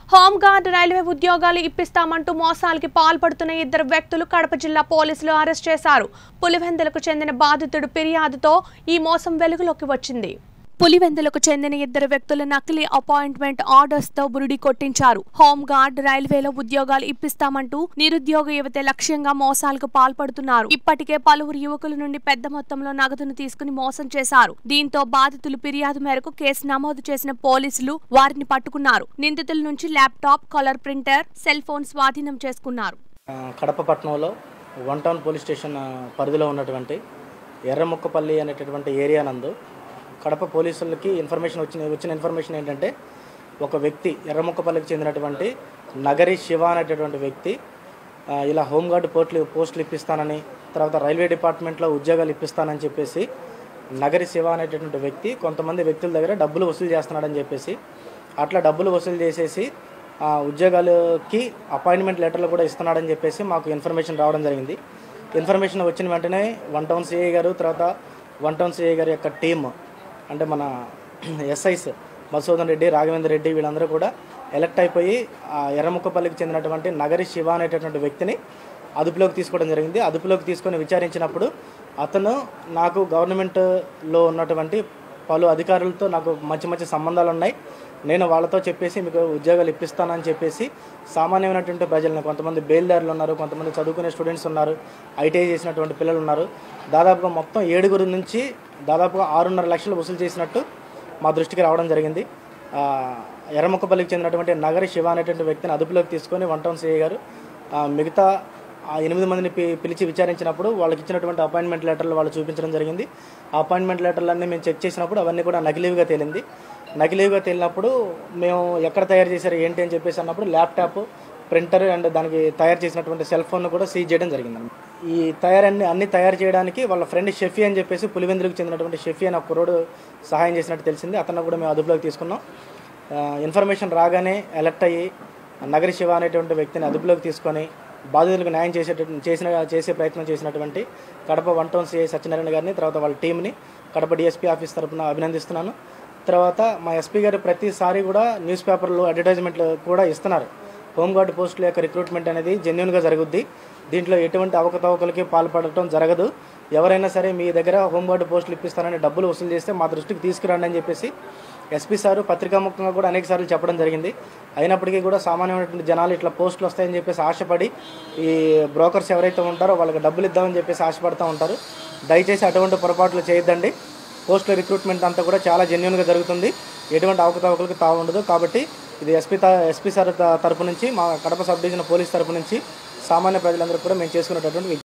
home guard railway ఉద్యోగాలు ఇప్పిస్తామంటూ మోసాలకి పాల్పడుతున్న ఇద్దరు వ్యక్తులు కడప జిల్లా పోలీసులు అరెస్ట్ చేశారు పులివెందులకు చెందిన బాధితుడు ఫిర్యాదుతో ఈ మోసం వెలుగులోకి వచ్చింది పులివెందులకు చెందిన ఇద్దరు వ్యక్తుల నకిలీ అపాయింట్మెంట్ ఆర్డర్స్ తో బురిడి కొట్టించారు హోంగార్డ్ రైల్వేలో ఉద్యోగాలు ఇప్పిస్తామంటూ నిరుద్యోగ యువత లక్ష్యంగా మోసాలకు పాల్పడుతున్నారు ఇప్పటికే పలువురు యువకుల నుండి పెద్ద మొత్తంలో నగదును తీసుకుని మోసం చేశారు దీంతో బాధితులు ఫిర్యాదు మేరకు కేసు నమోదు చేసిన పోలీసులు వారిని పట్టుకున్నారు నిందితుల నుంచి laptop colour printer cell phone స్వాధీనం చేసుకున్నారు ఆ, కడప పట్టణంలో వన్ టౌన్ పోలీస్ స్టేషన్ ఆ, పరిధిలో ఉన్నటువంటి ఎర్రముక్కపల్లి అనేటటువంటి ఏరియా నందు కడప పోలీసులకి ఇన్ఫర్మేషన్ వచ్చిన వచ్చిన ఇన్ఫర్మేషన్ ఏంటంటే ఒక వ్యక్తి ఎర్రముక్కపల్లికి చెందినటువంటి నగరి శివ అనేటటువంటి వ్యక్తి ఆ, ఇలా హోంగార్డ్ పోస్టులు పోస్టులు ఇప్పిస్తానని తర్వాత రైల్వే డిపార్ట్మెంట్లో ఉద్యోగాలు ఇప్పిస్తానని చెప్పేసి నగరి శివ అనేటటువంటి వ్యక్తి కొంతమంది వ్యక్తుల దగ్గర డబ్బులు వసూలు చేస్తున్నాడని చెప్పేసి అట్లా డబ్బులు వసూలు చేసేసి ఆ ఉద్యోగాలకి అపాయింట్మెంట్ లెటర్లు కూడా ఇస్తున్నాడని చెప్పేసి మాకు ఇన్ఫర్మేషన్ రావడం జరిగింది ఇన్ఫర్మేషన్ వచ్చిన వెంటనే వన్ టౌన్ సిఐ గారు తర్వాత వన్ టౌన్ సిఐ గారి యొక్క టీమ్ అంటే మన ఎస్ఐస్ మధుసూదన్ రెడ్డి రాఘవేంద్ర రెడ్డి వీళ్ళందరూ కూడా ఎలక్ట్ అయిపోయి ఆ ఎర్రముక్కపల్లికి చెందినటువంటి నగరి శివ అనేటటువంటి వ్యక్తిని అదుపులోకి తీసుకోవడం జరిగింది అదుపులోకి తీసుకొని విచారించినప్పుడు అతను నాకు గవర్నమెంట్లో ఉన్నటువంటి పలు అధికారులతో నాకు మంచి మంచి సంబంధాలు ఉన్నాయి నేను వాళ్ళతో చెప్పేసి మీకు ఉద్యోగాలు ఇప్పిస్తానని చెప్పేసి సామాన్యమైనటువంటి ప్రజలను కొంతమంది బేల్దారులు ఉన్నారు కొంతమంది చదువుకునే స్టూడెంట్స్ ఉన్నారు ఐటీఐ చేసినటువంటి పిల్లలు ఉన్నారు దాదాపుగా మొత్తం ఏడుగురు నుంచి దాదాపుగా ఆరున్నర లక్షలు వసూలు చేసినట్టు మా దృష్టికి రావడం జరిగింది ఆ, ఎర్రముక్కపల్లికి చెందినటువంటి నగరి శివ అనేటువంటి వ్యక్తిని అదుపులోకి తీసుకొని వన్ టౌన్ సిఐ గారు ఆ, మిగతా ఆ ఎనిమిది మందిని పి- పిలిచి విచారించినప్పుడు వాళ్ళకి ఇచ్చినటువంటి అపాయింట్మెంట్ లెటర్లు వాళ్ళు చూపించడం జరిగింది ఆ అపాయింట్మెంట్ లెటర్లన్నీ మేము చెక్ చేసినప్పుడు అవన్నీ కూడా నకిలీవిగా తేలింది నకిలీవిగా తేలినప్పుడు మేము ఎక్కడ తయారు చేశారు ఏంటి అని చెప్పేసి అన్నప్పుడు ల్యాప్టాప్ ప్రింటర్ అండ్ దానికి తయారు చేసినటువంటి సెల్ ఫోన్ కూడా సీజ్ చేయడం జరిగింది ఈ తయారన్ని అన్ని తయారు చేయడానికి వాళ్ళ ఫ్రెండ్ షెఫీ అని చెప్పేసి పులివెందులకు చెందినటువంటి షెఫీ అని ఒక కుర్రోడు సహాయం చేసినట్టు తెలిసింది అతను కూడా మేము అదుపులోకి తీసుకున్నాం ఆ, ఇన్ఫర్మేషన్ రాగానే ఎలక్ట్ అయ్యి నగరి శివ అనేటువంటి వ్యక్తిని అదుపులోకి తీసుకొని బాధితులకు న్యాయం చేసేట చేసిన చేసే ప్రయత్నం చేసినటువంటి Kadapa one town CI Satyanarayana గారిని తర్వాత వాళ్ళ టీంని కడప డిఎస్పీ ఆఫీస్ తరఫున అభినందిస్తున్నాను తర్వాత మా ఎస్పీ గారు ప్రతిసారి కూడా న్యూస్ పేపర్లు అడ్వర్టైజ్మెంట్లు కూడా ఇస్తున్నారు హోంగార్డ్ పోస్టుల యొక్క రిక్రూట్మెంట్ అనేది జెన్యున్గా జరుగుద్ది దీంట్లో ఎటువంటి అవకతవకలకి పాల్పడటం జరగదు ఎవరైనా సరే మీ దగ్గర హోంగార్డ్ పోస్టులు ఇప్పిస్తారని డబ్బులు వసూలు చేస్తే మా దృష్టికి తీసుకురండి అని చెప్పేసి ఎస్పీ సారు పత్రికాముఖంగా కూడా అనేక సార్లు చెప్పడం జరిగింది అయినప్పటికీ కూడా సామాన్యమైనటువంటి జనాలు ఇట్లా పోస్టులు వస్తాయని చెప్పేసి ఆశపడి ఈ బ్రోకర్స్ ఎవరైతే ఉంటారో వాళ్ళకి డబ్బులు ఇద్దామని చెప్పేసి ఆశపడుతూ ఉంటారు దయచేసి అటువంటి పొరపాట్లు చేయొద్దండి పోస్టుల రిక్రూట్మెంట్ అంతా కూడా చాలా జెన్యున్గా జరుగుతుంది ఎటువంటి అవకతవకలకు తావు ఉండదు కాబట్టి ఇది ఎస్పీ త ఎస్పీ సార్ త- తరపు నుంచి మా కడప సబ్ డివిజన్ పోలీస్ తరపు నుంచి సామాన్య ప్రజలందరూ కూడా మేము చేసుకునేటటువంటి